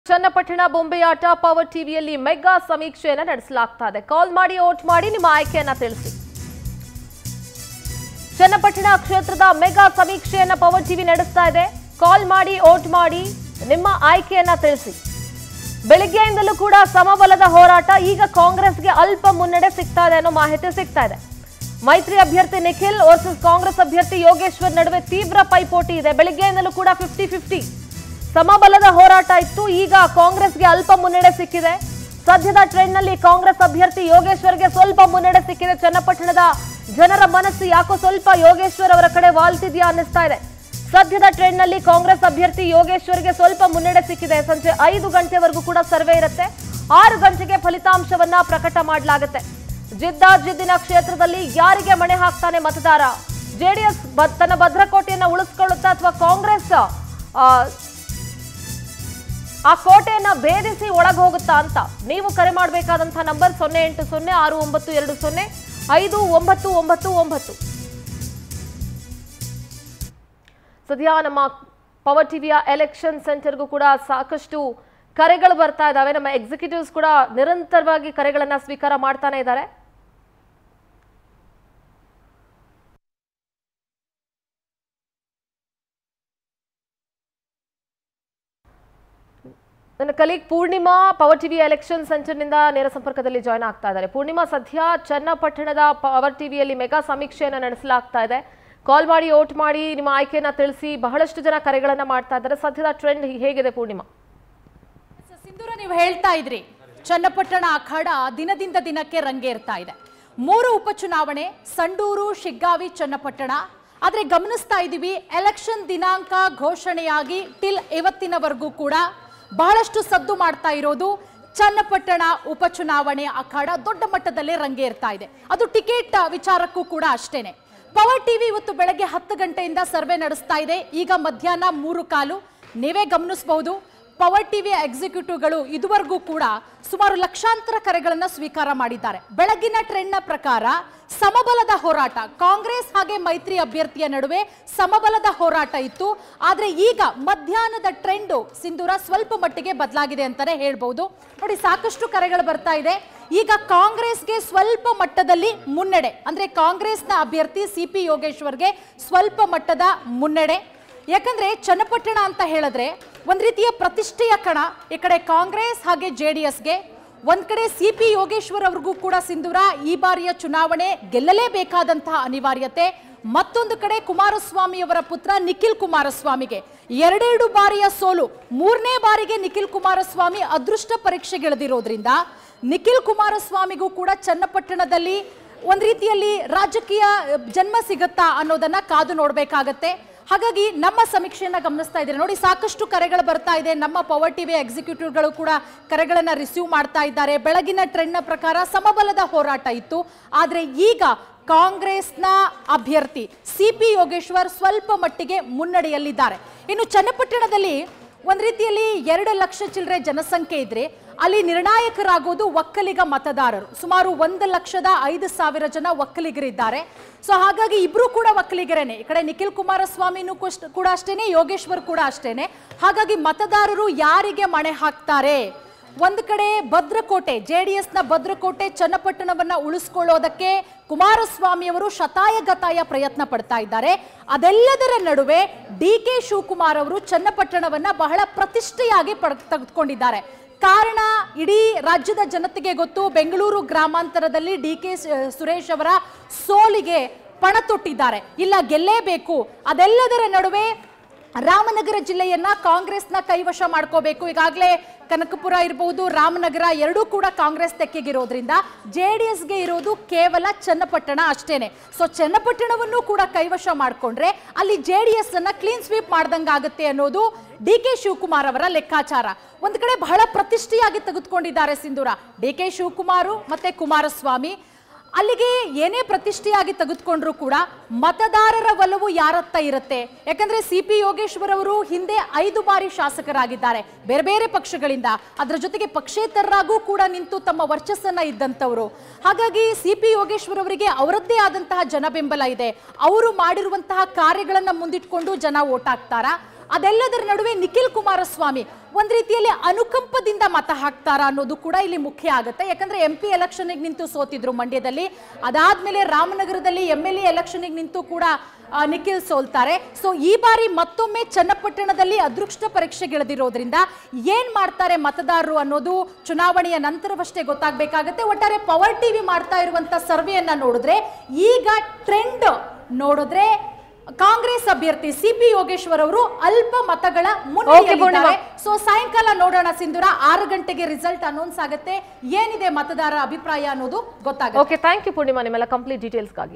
ಚನ್ನಪಟ್ಟಣ ಬೊಂಬೆಯಾಟ ಪವರ್ ಟಿವಿಯಲ್ಲಿ ಮೆಗಾ ಸಮೀಕ್ಷೆಯನ್ನ ನಡೆಸಲಾಗ್ತಾ ಇದೆ ಕಾಲ್ ಮಾಡಿ ಓಟ್ ಮಾಡಿ ನಿಮ್ಮ ಆಯ್ಕೆಯನ್ನ ತಿಳಿಸಿ ಚನ್ನಪಟ್ಟಣ ಕ್ಷೇತ್ರದ ಮೆಗಾ ಸಮೀಕ್ಷೆಯನ್ನ ಪವರ್ ಟಿವಿ ನಡೆಸ್ತಾ ಇದೆ ಕಾಲ್ ಮಾಡಿ ಓಟ್ ಮಾಡಿ ನಿಮ್ಮ ಆಯ್ಕೆಯನ್ನ ತಿಳಿಸಿ ಬೆಳಿಗ್ಗೆಯಿಂದಲೂ ಕೂಡ ಸಮಬಲದ ಹೋರಾಟ ಈಗ ಕಾಂಗ್ರೆಸ್ಗೆ ಅಲ್ಪ ಮುನ್ನಡೆ ಸಿಗ್ತಾ ಇದೆ ಅನ್ನೋ ಮಾಹಿತಿ ಸಿಗ್ತಾ ಇದೆ ಮೈತ್ರಿ ಅಭ್ಯರ್ಥಿ ನಿಖಿಲ್ ವರ್ಸಸ್ ಕಾಂಗ್ರೆಸ್ ಅಭ್ಯರ್ಥಿ ಯೋಗೇಶ್ವರ್ ನಡುವೆ ತೀವ್ರ ಪೈಪೋಟಿ ಇದೆ ಬೆಳಿಗ್ಗೆಯಿಂದಲೂ ಕೂಡ ಫಿಫ್ಟಿ ಫಿಫ್ಟಿ ಸಮಬಲದ ಹೋರಾಟ ಇತ್ತು ಈಗ ಕಾಂಗ್ರೆಸ್ಗೆ ಅಲ್ಪ ಮುನ್ನಡೆ ಸಿಕ್ಕಿದೆ ಸದ್ಯದ ಟ್ರೆಂಡ್ನಲ್ಲಿ ಕಾಂಗ್ರೆಸ್ ಅಭ್ಯರ್ಥಿ ಯೋಗೇಶ್ವರ್ಗೆ ಸ್ವಲ್ಪ ಮುನ್ನಡೆ ಸಿಕ್ಕಿದೆ ಚನ್ನಪಟ್ಟಣದ ಜನರ ಮನಸ್ಸು ಯಾಕೋ ಸ್ವಲ್ಪ ಯೋಗೇಶ್ವರ್ ಅವರ ಕಡೆ ವಾಲ್ತಿದ್ಯಾ ಅನ್ನಿಸ್ತಾ ಇದೆ ಸದ್ಯದ ಟ್ರೆಂಡ್ನಲ್ಲಿ ಕಾಂಗ್ರೆಸ್ ಅಭ್ಯರ್ಥಿ ಯೋಗೇಶ್ವರ್ಗೆ ಸ್ವಲ್ಪ ಮುನ್ನಡೆ ಸಿಕ್ಕಿದೆ ಸಂಜೆ ಐದು ಗಂಟೆವರೆಗೂ ಕೂಡ ಸರ್ವೆ ಇರುತ್ತೆ ಆರು ಗಂಟೆಗೆ ಫಲಿತಾಂಶವನ್ನ ಪ್ರಕಟ ಮಾಡಲಾಗುತ್ತೆ ಜಿದ್ದಾಜಿದ್ದಿನ ಕ್ಷೇತ್ರದಲ್ಲಿ ಯಾರಿಗೆ ಮಣೆ ಹಾಕ್ತಾನೆ ಮತದಾರ ಜೆಡಿಎಸ್ ತನ್ನ ಭದ್ರಕೋಟೆಯನ್ನ ಉಳಿಸ್ಕೊಳ್ಳುತ್ತಾ ಅಥವಾ ಕಾಂಗ್ರೆಸ್ ಆ, ಆ ಕೋಟೆಯನ್ನ ಭೇದಿಸಿ ಒಳಗೆ ಹೋಗುತ್ತಾ ಅಂತ ನೀವು ಕರೆ ಮಾಡಬೇಕಾದಂತಹ ನಂಬರ್ ಸೊನ್ನೆ ಎಂಟು ಸೊನ್ನೆ ಆರು ಒಂಬತ್ತು ಎರಡು ಸೊನ್ನೆ ಐದು ಒಂಬತ್ತು ಒಂಬತ್ತು ಒಂಬತ್ತು ಸದ್ಯ ನಮ್ಮ ಪವರ್ ಟಿವಿಯ ಎಲೆಕ್ಷನ್ ಸೆಂಟರ್ಗೂ ಕೂಡ ಸಾಕಷ್ಟು ಕರೆಗಳು ಬರ್ತಾ ಇದ್ದಾವೆ ನಮ್ಮ ಎಕ್ಸಿಕ್ಯೂಟಿವ್ಸ್ ಕೂಡ ನಿರಂತರವಾಗಿ ಕರೆಗಳನ್ನ ಸ್ವೀಕಾರ ಮಾಡ್ತಾನೆ ಇದ್ದಾರೆ ನನ್ನ colleague Poornima power TV election ಸೆಂಟರ್ನಿಂದ ನೇರ ಸಂಪರ್ಕದಲ್ಲಿ ಜಾಯ್ನ್ ಆಗ್ತಾ ಇದ್ದಾರೆ ಪೂರ್ಣಿಮಾ ಸದ್ಯ ಚನ್ನಪಟ್ಟಣದ ಪವರ್ ಟಿವಿಯಲ್ಲಿ ಮೆಗಾ ಸಮೀಕ್ಷೆಯನ್ನು ನಡೆಸಲಾಗ್ತಾ ಇದೆ ಕಾಲ್ ಮಾಡಿ ಓಟ್ ಮಾಡಿ ನಿಮ್ಮ ಆಯ್ಕೆಯನ್ನ ತಿಳಿಸಿ ಬಹಳಷ್ಟು ಜನ ಕರೆಗಳನ್ನ ಮಾಡ್ತಾ ಇದ್ದಾರೆ ಸದ್ಯದ ಟ್ರೆಂಡ್ ಹೇಗಿದೆ ಪೂರ್ಣಿಮಾ ಸಿಂಧೂರ ನೀವು ಹೇಳ್ತಾ ಇದ್ರಿ ಚನ್ನಪಟ್ಟಣ ಅಖಾಡ ದಿನದಿಂದ ದಿನಕ್ಕೆ ರಂಗೇರ್ತಾ ಇದೆ ಮೂರು ಉಪಚುನಾವಣೆ ಸಂಡೂರು ಶಿಗ್ಗಾವಿ ಚನ್ನಪಟ್ಟಣ ಆದ್ರೆ ಗಮನಿಸ್ತಾ ಇದ್ದೀವಿ ಎಲೆಕ್ಷನ್ ದಿನಾಂಕ ಘೋಷಣೆಯಾಗಿ ಟಿಲ್ ಇವತ್ತಿನವರೆಗೂ ಕೂಡ ಬಹಳಷ್ಟು ಸದ್ದು ಮಾಡ್ತಾ ಇರೋದು ಚನ್ನಪಟ್ಟಣ ಉಪಚುನಾವಣೆ ಅಖಾಡ ದೊಡ್ಡ ಮಟ್ಟದಲ್ಲಿ ರಂಗೇರ್ತಾ ಇದೆ ಅದು ಟಿಕೆಟ್ ವಿಚಾರಕ್ಕೂ ಕೂಡ ಅಷ್ಟೇನೆ ಪವರ್ ಟಿವಿ ಇವತ್ತು ಬೆಳಗ್ಗೆ ಹತ್ತು ಗಂಟೆಯಿಂದ ಸರ್ವೆ ನಡೆಸ್ತಾ ಇದೆ ಈಗ ಮಧ್ಯಾಹ್ನ ಮೂರು ಕಾಲು ನೀವೇ ಗಮನಿಸಬಹುದು ಪವರ್ ಟಿವಿಯ ಎಕ್ಸಿಕ್ಯೂಟಿವ್ಗಳು ಇದುವರೆಗೂ ಕೂಡ ಸುಮಾರು ಲಕ್ಷಾಂತರ ಕರೆಗಳನ್ನ ಸ್ವೀಕಾರ ಮಾಡಿದ್ದಾರೆ ಬೆಳಗಿನ ಟ್ರೆಂಡ್ನ ಪ್ರಕಾರ ಸಮಬಲದ ಹೋರಾಟ ಕಾಂಗ್ರೆಸ್ ಹಾಗೆ ಮೈತ್ರಿ ಅಭ್ಯರ್ಥಿಯ ನಡುವೆ ಸಮಬಲದ ಹೋರಾಟ ಇತ್ತು ಆದ್ರೆ ಈಗ ಮಧ್ಯಾಹ್ನದ ಟ್ರೆಂಡು ಸಿಂಧೂರ ಸ್ವಲ್ಪ ಮಟ್ಟಿಗೆ ಬದಲಾಗಿದೆ ಅಂತಾನೆ ಹೇಳ್ಬಹುದು ನೋಡಿ ಸಾಕಷ್ಟು ಕರೆಗಳು ಬರ್ತಾ ಇದೆ ಈಗ ಕಾಂಗ್ರೆಸ್ಗೆ ಸ್ವಲ್ಪ ಮಟ್ಟದಲ್ಲಿ ಮುನ್ನಡೆ ಅಂದ್ರೆ ಕಾಂಗ್ರೆಸ್ನ ಅಭ್ಯರ್ಥಿ ಸಿ ಪಿ ಯೋಗೇಶ್ವರ್ಗೆ ಸ್ವಲ್ಪ ಮಟ್ಟದ ಮುನ್ನಡೆ ಯಾಕಂದ್ರೆ ಚನ್ನಪಟ್ಟಣ ಅಂತ ಹೇಳಿದ್ರೆ ಒಂದ್ ರೀತಿಯ ಪ್ರತಿಷ್ಠೆಯ ಕಣ ಈ ಕಡೆ ಕಾಂಗ್ರೆಸ್ ಹಾಗೆ ಜೆ ಡಿ ಎಸ್ಗೆ ಒಂದ್ ಕಡೆ ಸಿ ಪಿ ಯೋಗೇಶ್ವರ್ ಅವ್ರಿಗೂ ಕೂಡ ಸಿಂಧೂರ ಈ ಬಾರಿಯ ಚುನಾವಣೆ ಗೆಲ್ಲಲೇಬೇಕಾದಂತಹ ಅನಿವಾರ್ಯತೆ ಮತ್ತೊಂದು ಕಡೆ ಕುಮಾರಸ್ವಾಮಿ ಅವರ ಪುತ್ರ ನಿಖಿಲ್ ಕುಮಾರಸ್ವಾಮಿಗೆ ಎರಡೆರಡು ಬಾರಿಯ ಸೋಲು ಮೂರನೇ ಬಾರಿಗೆ ನಿಖಿಲ್ ಕುಮಾರಸ್ವಾಮಿ ಅದೃಷ್ಟ ಪರೀಕ್ಷೆಗಿಳಿದಿರೋದ್ರಿಂದ ನಿಖಿಲ್ ಕುಮಾರಸ್ವಾಮಿಗೂ ಕೂಡ ಚನ್ನಪಟ್ಟಣದಲ್ಲಿ ಒಂದ್ ರೀತಿಯಲ್ಲಿ ರಾಜಕೀಯ ಜನ್ಮ ಸಿಗತ್ತಾ ಅನ್ನೋದನ್ನ ಕಾದು ನೋಡ್ಬೇಕಾಗತ್ತೆ ಹಾಗಾಗಿ ನಮ್ಮ ಸಮೀಕ್ಷೆಯನ್ನ ಗಮನಿಸ್ತಾ ಇದ್ದಾರೆ ನೋಡಿ ಸಾಕಷ್ಟು ಕರೆಗಳು ಬರ್ತಾ ಇದೆ ನಮ್ಮ ಪವರ್ ಟಿವಿ ಎಕ್ಸಿಕ್ಯೂಟಿವ್ಗಳು ಕೂಡ ಕರೆಗಳನ್ನ ರಿಸೀವ್ ಮಾಡ್ತಾ ಇದ್ದಾರೆ ಬೆಳಗಿನ ಟ್ರೆಂಡ್ನ ಪ್ರಕಾರ ಸಮಬಲದ ಹೋರಾಟ ಇತ್ತು ಆದ್ರೆ ಈಗ ಕಾಂಗ್ರೆಸ್ನ ಅಭ್ಯರ್ಥಿ ಸಿ ಪಿ ಯೋಗೇಶ್ವರ್ ಸ್ವಲ್ಪ ಮಟ್ಟಿಗೆ ಮುನ್ನಡೆಯಲ್ಲಿದ್ದಾರೆ ಇನ್ನು ಚನ್ನಪಟ್ಟಣದಲ್ಲಿ ಒಂದ್ ರೀತಿಯಲ್ಲಿ ಎರಡು ಲಕ್ಷ ಚಿಲ್ಲರೆ ಜನಸಂಖ್ಯೆ ಇದ್ರೆ ಅಲ್ಲಿ ನಿರ್ಣಾಯಕರಾಗೋದು ಒಕ್ಕಲಿಗ ಮತದಾರರು ಸುಮಾರು ಒಂದು ಲಕ್ಷದ ಐದು ಸಾವಿರ ಜನ ಒಕ್ಕಲಿಗರಿದ್ದಾರೆ ಸೊ ಹಾಗಾಗಿ ಇಬ್ರು ಕೂಡ ಒಕ್ಕಲಿಗರೇನೆ ಈ ಕಡೆ ನಿಖಿಲ್ ಕುಮಾರಸ್ವಾಮಿನೂ ಕುಷ್ಟ- ಕೂಡ ಅಷ್ಟೇನೆ ಯೋಗೇಶ್ವರ್ ಕೂಡ ಅಷ್ಟೇನೆ ಹಾಗಾಗಿ ಮತದಾರರು ಯಾರಿಗೆ ಮಣೆ ಹಾಕ್ತಾರೆ ಒಂದ್ ಕಡೆ ಭದ್ರಕೋಟೆ ಜೆಡಿಎಸ್ ನ ಭದ್ರಕೋಟೆ ಚನ್ನಪಟ್ಟಣವನ್ನ ಉಳಿಸ್ಕೊಳ್ಳೋದಕ್ಕೆ ಕುಮಾರಸ್ವಾಮಿ ಅವರು ಶತಾಯಗತಾಯ ಪ್ರಯತ್ನ ಪಡ್ತಾ ಇದ್ದಾರೆ ಅದೆಲ್ಲದರ ನಡುವೆ ಡಿ ಕೆ ಶಿವಕುಮಾರ್ ಅವರು ಚನ್ನಪಟ್ಟಣವನ್ನ ಬಹಳ ಪ್ರತಿಷ್ಠೆಯಾಗಿ ಪಡ್ ತೆಗೆದುಕೊಂಡಿದ್ದಾರೆ ಕಾರಣ ಇಡೀ ರಾಜ್ಯದ ಜನತೆಗೆ ಗೊತ್ತು ಬೆಂಗಳೂರು ಗ್ರಾಮಾಂತರದಲ್ಲಿ ಡಿ ಕೆ ಸುರೇಶ್ ಅವರ ಸೋಲಿಗೆ ಪಣ ತೊಟ್ಟಿದ್ದಾರೆ ಇಲ್ಲ ಗೆಲ್ಲೇಬೇಕು ಅದೆಲ್ಲದರ ನಡುವೆ ರಾಮನಗರ ಜಿಲ್ಲೆಯನ್ನ ಕಾಂಗ್ರೆಸ್ನ ಕೈವಶ ಮಾಡ್ಕೋಬೇಕು ಈಗಾಗಲೇ ಕನಕಪುರ ಇರಬಹುದು ರಾಮನಗರ ಎರಡೂ ಕೂಡ ಕಾಂಗ್ರೆಸ್ ತೆಕ್ಕೆಗಿರೋದ್ರಿಂದ ಜೆ ಡಿ ಎಸ್ಗೆ ಇರೋದು ಕೇವಲ ಚನ್ನಪಟ್ಟಣ ಅಷ್ಟೇನೆ ಸೊ ಚನ್ನಪಟ್ಟಣವನ್ನು ಕೂಡ ಕೈವಶ ಮಾಡಿಕೊಂಡ್ರೆ ಅಲ್ಲಿ ಜೆ ಡಿ ಎಸ್ ಅನ್ನ ಕ್ಲೀನ್ ಸ್ವೀಪ್ ಮಾಡ್ದಂಗಾಗುತ್ತೆ ಅನ್ನೋದು ಡಿ ಕೆ ಶಿವಕುಮಾರ್ ಅವರ ಲೆಕ್ಕಾಚಾರ ಒಂದ್ ಕಡೆ ಬಹಳ ಪ್ರತಿಷ್ಠೆಯಾಗಿ ತೆಗೆದುಕೊಂಡಿದ್ದಾರೆ ಸಿಂಧೂರ ಡಿ ಕೆ ಶಿವಕುಮಾರು ಮತ್ತೆ ಕುಮಾರಸ್ವಾಮಿ ಅಲ್ಲಿಗೆ ಏನೇ ಪ್ರತಿಷ್ಠೆಯಾಗಿ ತೆಗೆದುಕೊಂಡ್ರು ಕೂಡ ಮತದಾರರ ಒಲವು ಯಾರತ್ತ ಇರುತ್ತೆ ಯಾಕಂದ್ರೆ ಸಿ ಪಿ ಯೋಗೇಶ್ವರ್ ಅವರು ಹಿಂದೆ ಐದು ಬಾರಿ ಶಾಸಕರಾಗಿದ್ದಾರೆ ಬೇರೆ ಬೇರೆ ಪಕ್ಷಗಳಿಂದ ಅದರ ಜೊತೆಗೆ ಪಕ್ಷೇತರರಾಗೂ ಕೂಡ ನಿಂತು ತಮ್ಮ ವರ್ಚಸ್ಸನ್ನ ಇದ್ದಂಥವ್ರು ಹಾಗಾಗಿ ಸಿ ಪಿ ಯೋಗೇಶ್ವರ್ ಅವರಿಗೆ ಅವರದ್ದೇ ಆದಂತಹ ಜನ ಬೆಂಬಲ ಇದೆ ಅವರು ಮಾಡಿರುವಂತಹ ಕಾರ್ಯಗಳನ್ನ ಮುಂದಿಟ್ಕೊಂಡು ಜನ ಓಟ್ ಹಾಕ್ತಾರಾ ಅದೆಲ್ಲದರ ನಡುವೆ ನಿಖಿಲ್ ಕುಮಾರಸ್ವಾಮಿ ಒಂದ್ ರೀತಿಯಲ್ಲಿ ಅನುಕಂಪದಿಂದ ಮತ ಹಾಕ್ತಾರಾ ಅನ್ನೋದು ಕೂಡ ಇಲ್ಲಿ ಮುಖ್ಯ ಆಗುತ್ತೆ ಯಾಕಂದ್ರೆ ಎಂ ಪಿ ಎಲೆಕ್ಷನ್ಗೆ ನಿಂತು ಸೋತಿದ್ರು ಮಂಡ್ಯದಲ್ಲಿ ಅದಾದ್ಮೇಲೆ ರಾಮನಗರದಲ್ಲಿ ಎಂ ಎಲ್ ಎ ಎಲೆಕ್ಷನ್ಗೆ ನಿಂತು ಕೂಡ ಆ, ನಿಖಿಲ್ ಸೋಲ್ತಾರೆ ಸೊ ಈ ಬಾರಿ ಮತ್ತೊಮ್ಮೆ ಚನ್ನಪಟ್ಟಣದಲ್ಲಿ ಅದೃಷ್ಟ ಪರೀಕ್ಷೆಗಿಳಿದಿರೋದ್ರಿಂದ ಏನ್ ಮಾಡ್ತಾರೆ ಮತದಾರರು ಅನ್ನೋದು ಚುನಾವಣೆಯ ನಂತರವಷ್ಟೇ ಗೊತ್ತಾಗಬೇಕಾಗತ್ತೆ ಒಟ್ಟಾರೆ ಪವರ್ ಟಿವಿ ಮಾಡ್ತಾ ಇರುವಂತ ಸರ್ವೆಯನ್ನ ನೋಡಿದ್ರೆ ಈಗ ಟ್ರೆಂಡ್ ನೋಡಿದ್ರೆ ಕಾಂಗ್ರೆಸ್ ಅಭ್ಯರ್ಥಿ ಸಿ ಪಿ ಯೋಗೇಶ್ವರ್ ಅವರು ಅಲ್ಪ ಮತಗಳ Okay, ಪೂರ್ಣಿಮಾ. ಸೊ ಸಾಯಂಕಾಲ ನೋಡೋಣ ಸಿಂಧೂರ ಆರು ಗಂಟೆಗೆ ರಿಸಲ್ಟ್ ಅನೌನ್ಸ್ ಆಗುತ್ತೆ ಏನಿದೆ ಮತದಾರರ ಅಭಿಪ್ರಾಯ ಅನ್ನೋದು ಗೊತ್ತಾಗುತ್ತೆ ಓಕೆ ಥ್ಯಾಂಕ್ ಯು ಪೂರ್ಣಿಮಾ ನಿಮ್ಮೆಲ್ಲ ಕಂಪ್ಲೀಟ್ ಡೀಟೇಲ್ಸ್ಗಾಗಿ